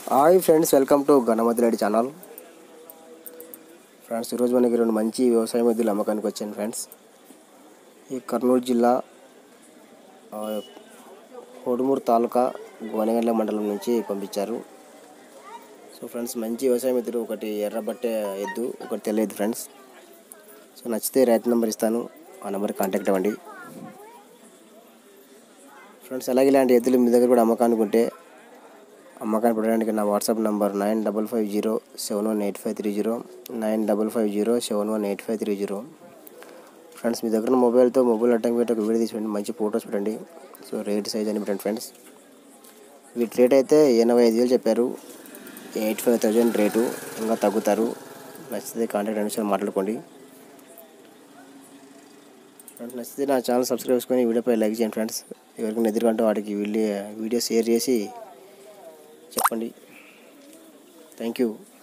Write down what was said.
hi friends welcome to Ganamati Reddy channel friends ఈరోజు మనకి రెండు మంచి వ్యవసాయ మధ్యలో అమ్మకానికి వచ్చాను ఫ్రెండ్స్ ఈ కర్నూలు జిల్లా ఆ, కోడుమూరు తాలూకా గోనెగండ్ల మండలం నుంచి పంపించారు సో ఫ్రెండ్స్ మంచి వ్యవసాయ మిత్రులు ఒకటి ఎర్రబట్టే ఎద్దు ఒకటి తెల్ల ఎద్దు ఫ్రెండ్స్ సో నచ్చితే రైతు నెంబర్ ఇస్తాను ఆ నెంబర్కి కాంటాక్ట్ అవ్వండి ఫ్రెండ్స్ అలాగే ఇలాంటి ఎద్దులు మీ దగ్గర కూడా అమ్మకానికి ఉంటే అమ్మకాన్ని పెట్టడానికి నా WhatsApp number nine double five zero seven one eight five three zero nine double five zero seven one eight five three zero friends మీ దగ్గర ఉన్న మొబైల్తో మొబైల్ అడ్డంకి పెట్టి ఒక వీడియో తీసి పెట్టండి మంచి ఫొటోస్ పెట్టండి సో రేట్ సైజ్ అని పెట్టండి ఫ్రెండ్స్ వీటి రేట్ అయితే ఎనభై ఐదు వేలు చెప్పారు ఎయిట్ ఫైవ్ థౌజండ్ రేటు ఇంకా తగ్గుతారు నచ్చితే కాంటాక్ట్ అనేసి మాట్లాడుకోండి ఫ్రెండ్స్ నచ్చితే నా ఛానల్ సబ్స్క్రైబ్ చేసుకొని ఈ వీడియోపై లైక్ చేయండి ఫ్రెండ్స్ ఎవరికైనా ఎదురుకంటే వాటికి వీడియో వీడియో షేర్ చేసి చెప్పండి థ్యాంక్ యూ